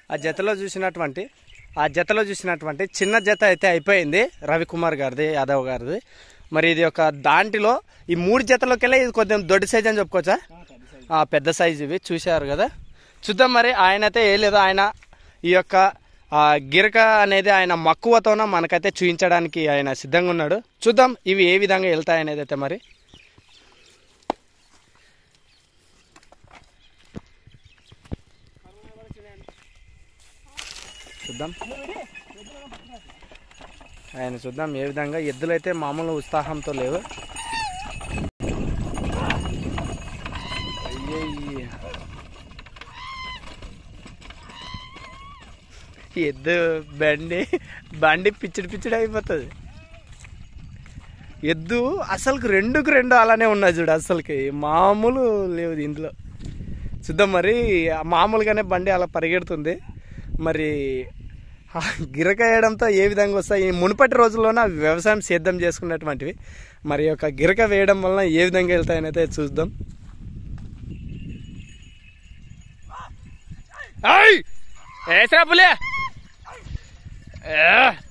ఆ జతలో చూసినటువంటి ఆ జతలో చూసినటువంటి చిన్న జత అయితే అయిపోయింది రవికుమార్ గారిది యాదవ్ గారిది మరి ఇది ఒక దాంట్లో ఈ మూడు జతలోకి వెళ్ళి ఇది కొంచెం దొడ్డి సైజ్ అని చెప్పుకోవచ్చా ఆ, పెద్ద సైజు ఇవి చూశారు కదా చూద్దాం మరి ఆయన అయితే ఏ లేదు ఆయన ఈ యొక్క ఆ, గిరక అనేది ఆయన మక్కువతోన మనకైతే చూపించడానికి ఆయన సిద్ధంగా ఉన్నాడు చూద్దాం ఇవి ఏ విధంగా వెళ్తాయి అనేది అయితే మరి చూద్దాం ఆయన చూద్దాం ఏ విధంగా ఎద్దులు అయితే మామూలు ఉత్సాహంతో లేవు అయ్యయ్య. ఎద్దు బండి బండి పిచ్చిడి పిచ్చిడి అయిపోతుంది ఎద్దు అసలుకి రెండుకు రెండు అలానే ఉన్నది చూడు అసలుకి మామూలు లేవు దీంట్లో చూద్దాం మరి ఆ మామూలుగానే బండి అలా పరిగెడుతుంది మరి ఆ గిరక వేయడంతో ఏ విధంగా వస్తాయి ఈ మునుపటి రోజుల్లోనే అవి వ్యవసాయం సిద్ధం చేసుకున్నటువంటివి మరి ఈ యొక్క గిరక వేయడం వలన ఏ విధంగా వెళ్తాయని అయితే చూద్దాం ఏయ్! ఏసరా పులే ఏ!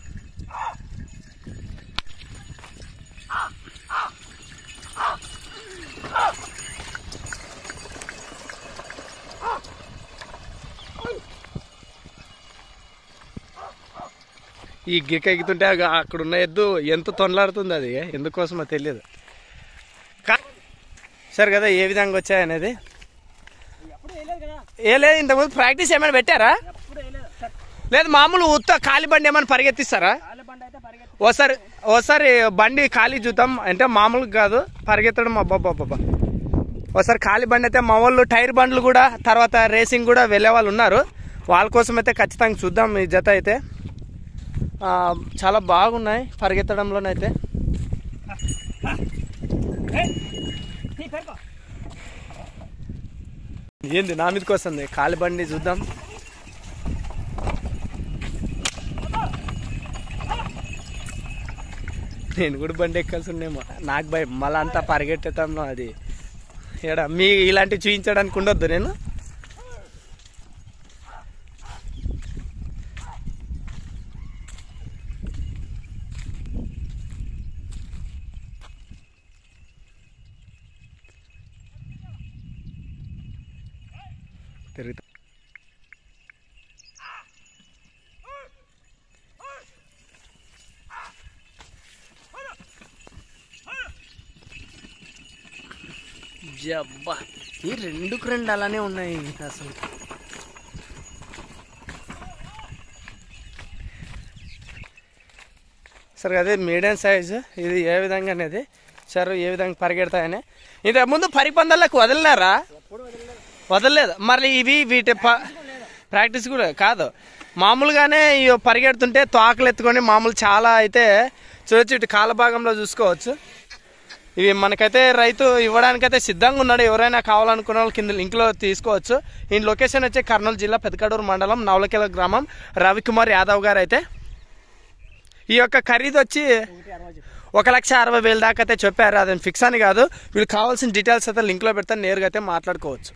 ఈ గిక్క ఎగుతుంటే అగ- అక్కడ ఉన్న ఎద్దు ఎంత తొనలాడుతుంది అది ఎందుకోసమో తెలియదు కా- సరే కదా ఏ విధంగా వచ్చాయనేది ఎప్పుడు వేయలేదు కదా ఏ లేదు ఇంతకుముందు ప్రాక్టీస్ ఏమైనా పెట్టారా ఎప్పుడు వేయలేదు సార్ లేదు మామూలు ఉత్త ఖాళీ బండి ఏమైనా పరిగెత్తిస్తారా కాళ్ళ బండి అయితే పరిగెత్తి ఓసారి ఓసారి బండి ఖాళీ చూద్దాం అంటే మామూలుగా కాదు పరిగెత్తడం అబ్బాబ్బాబ్బా ఒకసారి ఖాళీ బండి అయితే మా వాళ్ళు టైర్ బండ్లు కూడా తర్వాత రేసింగ్ కూడా వెళ్ళే వాళ్ళు ఉన్నారు వాళ్ళ కోసం అయితే ఖచ్చితంగా చూద్దాం ఈ జత అయితే ఆ, చాలా బాగున్నాయి పరిగెత్తడంలోనైతే తీ, పెరుకో. ఏంది నా మీదకి వస్తుంది ఖాళీ బండి చూద్దాం నేను కూడా బండి ఎక్కాల్సి ఉండేమో నాకు భయం మళ్ళీ అంతా పరిగెట్టేతాను అది ఏడా మీ ఇలాంటివి చూపించడానికి ఉండొద్దు నేను తిరుగుతా జబ్బా ఈ రెండుకు రెండు అలానే ఉన్నాయి అసలు సరే అదే మీడియం సైజు ఇది ఏ విధంగా అనేది సరే ఏ విధంగా పరిగెడతాయని ఇంతకు ముందు పరిపందాలకు వదిలినారా వదలలేదు మరి ఇవి వీటి ప- ప్రాక్టీస్ కూడా కాదు మామూలుగానే ఇవి పరిగెడుతుంటే తోకలు ఎత్తుకొని మామూలు చాలా అయితే చూడొచ్చు ఇటు కాల భాగంలో చూసుకోవచ్చు ఇవి మనకైతే రైతు ఇవ్వడానికైతే సిద్ధంగా ఉన్నాడు ఎవరైనా కావాలనుకున్న వాళ్ళు కింద లింక్లో తీసుకోవచ్చు ఈ లొకేషన్ వచ్చి కర్నూలు జిల్లా పెదకడూరు మండలం నవలకెల గ్రామం రవికుమార్ యాదవ్ గారు అయితే ఈ యొక్క ఖరీదు వచ్చి ఒకటి అరవై చెప్పు. ఒక లక్ష అరవై వేలు దాకా అయితే చెప్పారు అదని ఫిక్స్ అని కాదు వీళ్ళు కావాల్సిన డీటెయిల్స్ అయితే లింక్లో పెడతాను నేరుగా అయితే మాట్లాడుకోవచ్చు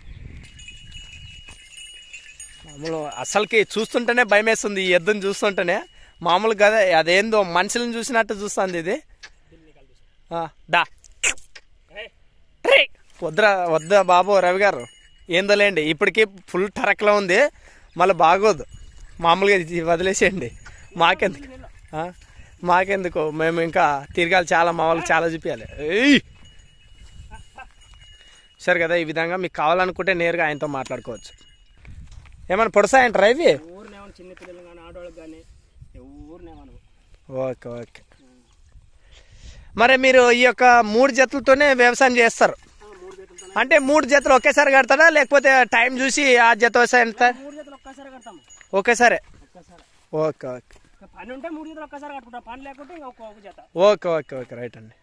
మామూలు అసలుకి చూస్తుంటేనే భయం వేస్తుంది ఈ ఎద్దుని చూస్తుంటేనే మామూలుగా అదే అదేందో మనుషులను చూసినట్టు చూస్తుంది ఇది ఆ, దా ఏయ్, ట్రీ. వద్దురా వద్దా బాబు రవి గారు ఏందో లేండి ఇప్పటికీ ఫుల్ టరక్లో ఉంది మళ్ళీ బాగోదు మామూలుగా ఇది వదిలేసేయండి మాకెందుకు ఆ? మాకెందుకు మేము ఇంకా తిరగాలి చాలా మా వాళ్ళకి చాలా చూపించాలి ఏయ్ సరే కదా ఈ విధంగా మీకు కావాలనుకుంటే నేరుగా ఆయనతో మాట్లాడుకోవచ్చు ఏమైనా పొడసాయంటారా ఇవి ఊరినేమన్నా చిన్న పిల్లలు కానీ ఆడవాళ్ళకి కానీ ఊరినేమను ఓకే ఓకే మరి మీరు ఈ యొక్క మూడు జతలతోనే వ్యవసాయం చేస్తారు మూడు జతలతో అంటే మూడు జతలు ఒకేసారి కడతారా లేకపోతే టైం చూసి ఆ జత వ్యవసాయం మూడు జతలు ఒక్కసారి కడతాము ఒకేసారి ఒక్కసారి ఓకే ఓకే పని ఉంటే మూడు జతలు ఒక్కసారి కట్టుకుంటాం పని లేకుంటే ఇంకా ఒక్క ఒక జత ఓకే ఓకే ఓకే రైట్ అండి